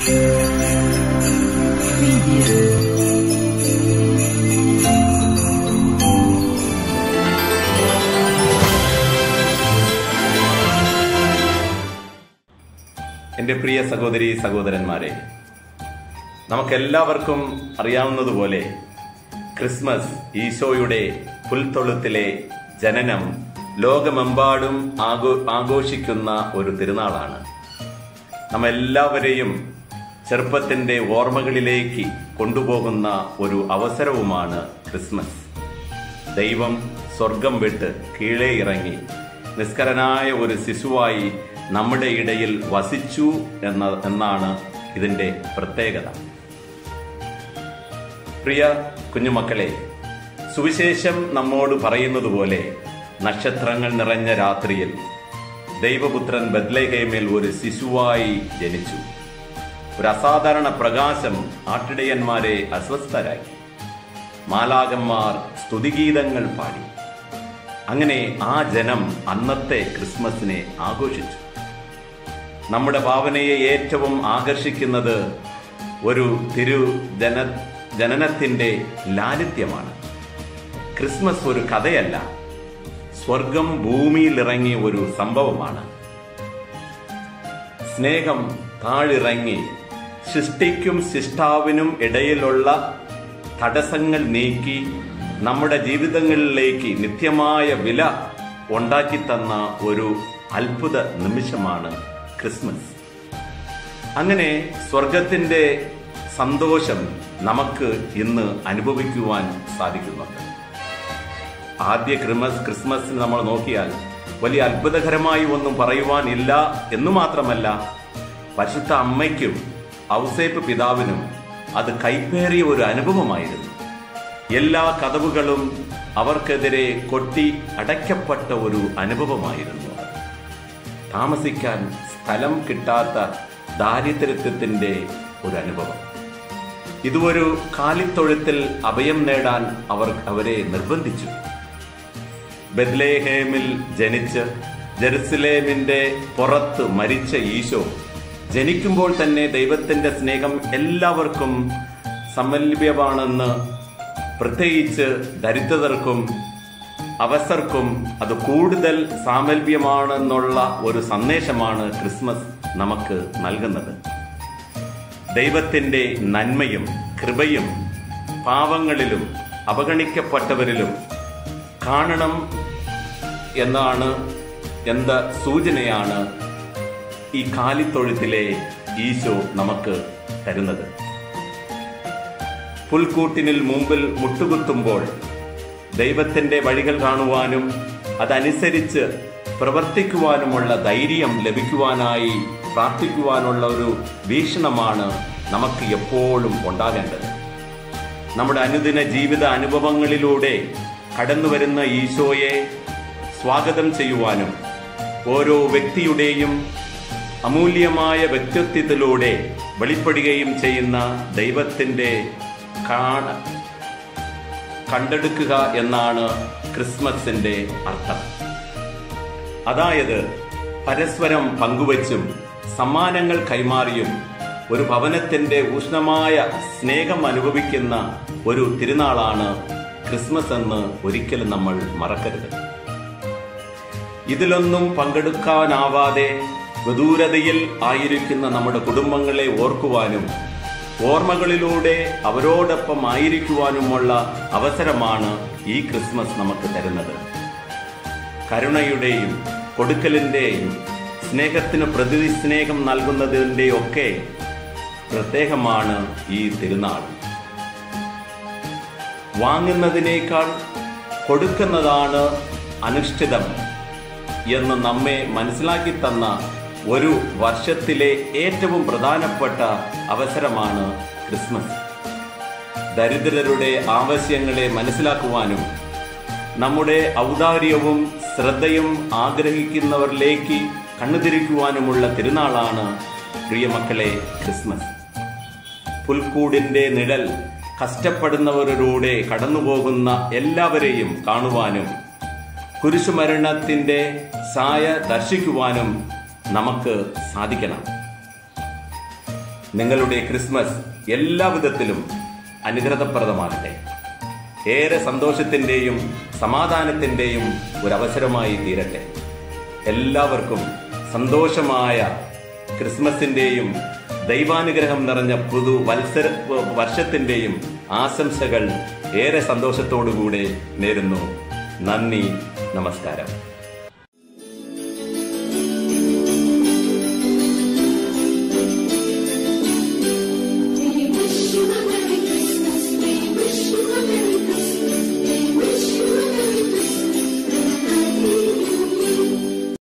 Preview. എൻ്റെ പ്രിയ സഹോദരി സഹോദരന്മാരെ നമുക്കെല്ലാവർക്കും അറിയാവുന്നതുപോലെ ക്രിസ്മസ് ഈശോയുടെ പുൽത്തൊഴുത്തിലെ ജനനം ലോകമെമ്പാടും ആഘോ ആഘോഷിക്കുന്ന ഒരു തിരുനാളാണ് നമ്മെല്ലാവരെയും ചെറുപ്പത്തിന്റെ ഓർമ്മകളിലേക്ക് കൊണ്ടുപോകുന്ന ഒരു അവസരവുമാണ് ക്രിസ്മസ് ദൈവം സ്വർഗം വിട്ട് കീഴേ ഇറങ്ങി നിസ്കരനായ ഒരു ശിശുവായി നമ്മുടെ ഇടയിൽ വസിച്ചു എന്ന എന്നാണ് ഇതിന്റെ പ്രത്യേകത പ്രിയ കുഞ്ഞുമക്കളെ സുവിശേഷം നമ്മോട് പറയുന്നത് പോലെ നക്ഷത്രങ്ങൾ നിറഞ്ഞ രാത്രിയിൽ ദൈവപുത്രൻ ബദ്ലേഹേമിൽ ഒരു ശിശുവായി ജനിച്ചു ഒരു അസാധാരണ പ്രകാശം ആട്ടിടയന്മാരെ അസ്വസ്ഥരാക്കി മാലാകന്മാർ സ്തുതിഗീതങ്ങൾ പാടി അങ്ങനെ ആ ജനം അന്നത്തെ ക്രിസ്മസിനെ ആഘോഷിച്ചു നമ്മുടെ ഭാവനയെ ഏറ്റവും ആകർഷിക്കുന്നത് ഒരു തിരു ജന ജനനത്തിന്റെ ലാലിത്യമാണ് ക്രിസ്മസ് ഒരു കഥയല്ല സ്വർഗം ഭൂമിയിൽ ഇറങ്ങിയ ഒരു സംഭവമാണ് സ്നേഹം താഴിറങ്ങി സൃഷ്ടിക്കും ശിഷ്ടാവിനും ഇടയിലുള്ള തടസ്സങ്ങൾ നീക്കി നമ്മുടെ ജീവിതങ്ങളിലേക്ക് നിത്യമായ വില ഉണ്ടാക്കി തന്ന ഒരു അത്ഭുത നിമിഷമാണ് ക്രിസ്മസ് അങ്ങനെ സ്വർഗത്തിന്റെ സന്തോഷം നമുക്ക് ഇന്ന് അനുഭവിക്കുവാൻ സാധിക്കുന്നുണ്ട് ആദ്യ ക്രിസ്മസ് ക്രിസ്മസ് നമ്മൾ നോക്കിയാൽ വലിയ അത്ഭുതകരമായി ഒന്നും പറയുവാനില്ല എന്നു മാത്രമല്ല പരിശുദ്ധ അമ്മയ്ക്കും ഔസേപ്പ് പിതാവിനും അത് കൈപ്പേറിയ ഒരു അനുഭവമായിരുന്നു എല്ലാ കഥവുകളും അവർക്കെതിരെ കൊട്ടി അടയ്ക്കപ്പെട്ട ഒരു അനുഭവമായിരുന്നു അത്. താമസിക്കാൻ സ്ഥലം കിട്ടാത്ത ദാരിദ്ര്യത്തിന്റെ ഒരു അനുഭവം ഇതൊരു കാലിത്തൊഴുത്തിൽ അഭയം നേടാൻ അവർ അവരെ നിർബന്ധിച്ചു ബദ്ലേഹേമിൽ ജനിച്ച് ജെറുസലേമിന്റെ പുറത്ത് മരിച്ച ഈശോ ജനിക്കുമ്പോൾ തന്നെ ദൈവത്തിന്റെ സ്നേഹം എല്ലാവർക്കും സമലഭ്യമാണെന്ന് പ്രത്യേകിച്ച് ദരിദ്രർക്കും അവസർക്കും അത് കൂടുതൽ സാമൽഭ്യമാണെന്നുള്ള ഒരു സന്ദേശമാണ് ക്രിസ്മസ് നമുക്ക് നൽകുന്നത് ദൈവത്തിന്റെ നന്മയും കൃപയും പാവങ്ങളിലും അവഗണിക്കപ്പെട്ടവരിലും കാണണം എന്നാണ് എന്ത സൂചനയാണ് ഈ കാലിത്തൊഴുത്തിലെ ഈശോ നമുക്ക് തരുന്നത് പുൽക്കൂട്ടിനിൽ മുമ്പിൽ മുട്ടുകുത്തുമ്പോൾ ദൈവത്തിന്റെ വഴികൾ കാണുവാനും അതനുസരിച്ച് പ്രവർത്തിക്കുവാനുമുള്ള ധൈര്യം ലഭിക്കുവാനായി പ്രാർത്ഥിക്കുവാനുള്ള ഒരു വീക്ഷണമാണ് നമുക്ക് എപ്പോഴും ഉണ്ടാകേണ്ടത് നമ്മുടെ അനുദിന ജീവിത അനുഭവങ്ങളിലൂടെ കടന്നുവരുന്ന ഈശോയെ സ്വാഗതം ചെയ്യുവാനും ഓരോ വ്യക്തിയുടെയും അമൂല്യമായ വ്യക്തിത്വത്തിലൂടെ വെളിപ്പെടുകയും ചെയ്യുന്ന ദൈവത്തിന്റെ കാണ കണ്ടെടുക്കുക എന്നാണ് ക്രിസ്മസിന്റെ അർത്ഥം അതായത് പരസ്പരം പങ്കുവച്ചും സമ്മാനങ്ങൾ കൈമാറിയും ഒരു ഭവനത്തിന്റെ ഊഷ്ണമായ സ്നേഹം അനുഭവിക്കുന്ന ഒരു തിരുനാളാണ് ക്രിസ്മസ് എന്ന് ഒരിക്കലും നമ്മൾ മറക്കരുത് ഇതിലൊന്നും പങ്കെടുക്കാനാവാതെ വിദൂരതയിൽ ആയിരിക്കുന്ന നമ്മുടെ കുടുംബങ്ങളെ ഓർക്കുവാനും ഓർമ്മകളിലൂടെ അവരോടൊപ്പം ആയിരിക്കുവാനുമുള്ള അവസരമാണ് ഈ ക്രിസ്മസ് നമുക്ക് തരുന്നത് കരുണയുടെയും കൊടുക്കലിന്റെയും സ്നേഹത്തിന് പ്രതി സ്നേഹം നൽകുന്നതിൻ്റെയൊക്കെ പ്രത്യേകമാണ് ഈ തിരുനാൾ വാങ്ങുന്നതിനേക്കാൾ കൊടുക്കുന്നതാണ് അനുഷ്ഠിതം എന്ന് നമ്മെ മനസ്സിലാക്കി തന്ന ഒരു വർഷത്തിലെ ഏറ്റവും പ്രധാനപ്പെട്ട അവസരമാണ് ക്രിസ്മസ് ദരിദ്രരുടെ ആവശ്യങ്ങളെ മനസ്സിലാക്കുവാനും നമ്മുടെ ഔദാര്യവും ശ്രദ്ധയും ആഗ്രഹിക്കുന്നവരിലേക്ക് കണ്ണുതിരിക്കുവാനുമുള്ള തിരുനാളാണ് പ്രിയമക്കളെ ക്രിസ്മസ് പുൽക്കൂടിന്റെ നിഴൽ കഷ്ടപ്പെടുന്നവരിലൂടെ കടന്നുപോകുന്ന എല്ലാവരെയും കാണുവാനും കുരിശുമരണത്തിന്റെ ഛായ ദർശിക്കുവാനും നമുക്ക് സാധിക്കണം നിങ്ങളുടെ ക്രിസ്മസ് എല്ലാ വിധത്തിലും അനുഗ്രഹപ്രദമാകട്ടെ ഏറെ സന്തോഷത്തിന്റെയും സമാധാനത്തിന്റെയും ഒരു അവസരമായി തീരട്ടെ എല്ലാവർക്കും സന്തോഷമായ ക്രിസ്മസിന്റെയും ദൈവാനുഗ്രഹം നിറഞ്ഞ പുതു വത്സര വർഷത്തിന്റെയും ആശംസകൾ ഏറെ സന്തോഷത്തോടുകൂടെ നേരുന്നു നന്ദി നമസ്കാരം